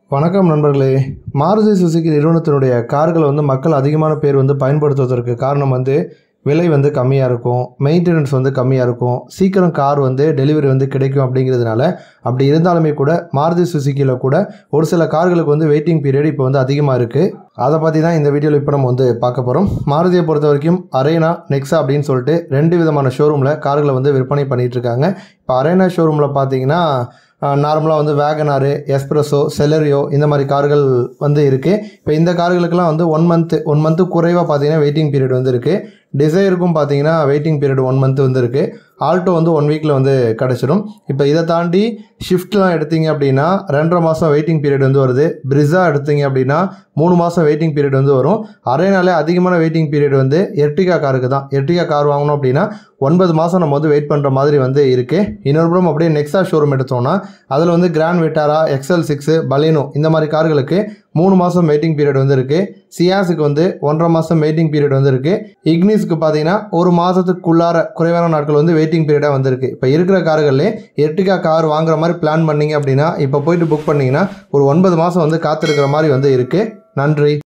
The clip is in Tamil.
வணக்கம் நண்பர்களே மாருதி சுசுகி நிறுவனத்தினுடைய கார்களை வந்து மக்கள் அதிகமான பேர் வந்து பயன்படுத்துவதற்கு காரணம் வந்து விலை வந்து கம்மியாக இருக்கும் மெயின்டெனன்ஸ் வந்து கம்மியாக இருக்கும் சீக்கிரம் கார் வந்து டெலிவரி வந்து கிடைக்கும் அப்படிங்கிறதுனால அப்படி இருந்தாலுமே கூட மாருதி சுசுக்கியில் கூட ஒரு சில கார்களுக்கு வந்து வெயிட்டிங் பீரியட் இப்போ வந்து அதிகமாக இருக்குது அதை பற்றி தான் இந்த வீடியோவில் இப்போ நம்ம வந்து பார்க்க போகிறோம் மாருதியை பொறுத்த வரைக்கும் அரேனா நெக்ஸா அப்படின்னு சொல்லிட்டு ரெண்டு விதமான ஷோரூமில் கார்களை வந்து விற்பனை பண்ணிகிட்டு இருக்காங்க இப்போ அரேனா ஷோரூமில் பார்த்தீங்கன்னா நார்மலாக வந்து வேகனாரு எஸ்ப்ரெஸோ செலரியோ இந்த மாதிரி கார்கள் வந்து இருக்குது இப்போ இந்த கார்களுக்கெல்லாம் வந்து ஒன் மந்த்து ஒன் மந்த்து குறைவாக பார்த்தீங்கன்னா வெயிட்டிங் பீரியட் வந்து இருக்குது டிசைருக்கும் பார்த்தீங்கன்னா வெயிட்டிங் பீரியட் ஒன் மந்த் வந்து இருக்குது ஆல்டோ வந்து ஒன் வீக்கில் வந்து கிடச்சிடும் இப்போ இதை தாண்டி ஷிஃப்ட்லாம் எடுத்தீங்க அப்படின்னா ரெண்டரை மாதம் வெயிட்டிங் பீரியட் வந்து வருது பிரிஸா எடுத்தீங்க அப்படின்னா மூணு மாதம் வெயிட்டிங் பீரியட் வந்து வரும் அரேனாலே அதிகமான வெயிட்டிங் பீரியட் வந்து எர்டிகா காருக்கு தான் எர்டிகா கார் வாங்கணும் அப்படின்னா ஒன்பது மாதம் நம்ம வந்து வெயிட் பண்ணுற மாதிரி வந்து இருக்குது இன்னொரு புறம் அப்படியே நெக்ஸா ஷோரூம் எடுத்தோம்னா அதில் வந்து கிராண்ட் விட்டாரா எக்ஸல் சிக்ஸு பலேனோ இந்த மாதிரி கார்களுக்கு மூணு மாதம் வெயிட்டிங் பீரியட் வந்து இருக்குது சியாஸுக்கு வந்து ஒன்றரை மாதம் வெயிட்டிங் பீரியட் வந்து இருக்குது இக்னிஸ்க்கு பார்த்தீங்கன்னா ஒரு மாதத்துக்குள்ளார குறைவான நாட்கள் வந்து வெயிட்டிங் பீரியடாக வந்திருக்கு இப்போ இருக்கிற கார்கள்லேயே எர்டிகா கார் வாங்குற மாதிரி பிளான் பண்ணீங்க அப்படின்னா இப்போ போயிட்டு புக் பண்ணிங்கன்னா ஒரு ஒன்பது மாதம் வந்து காத்திருக்கிற மாதிரி வந்து இருக்குது நன்றி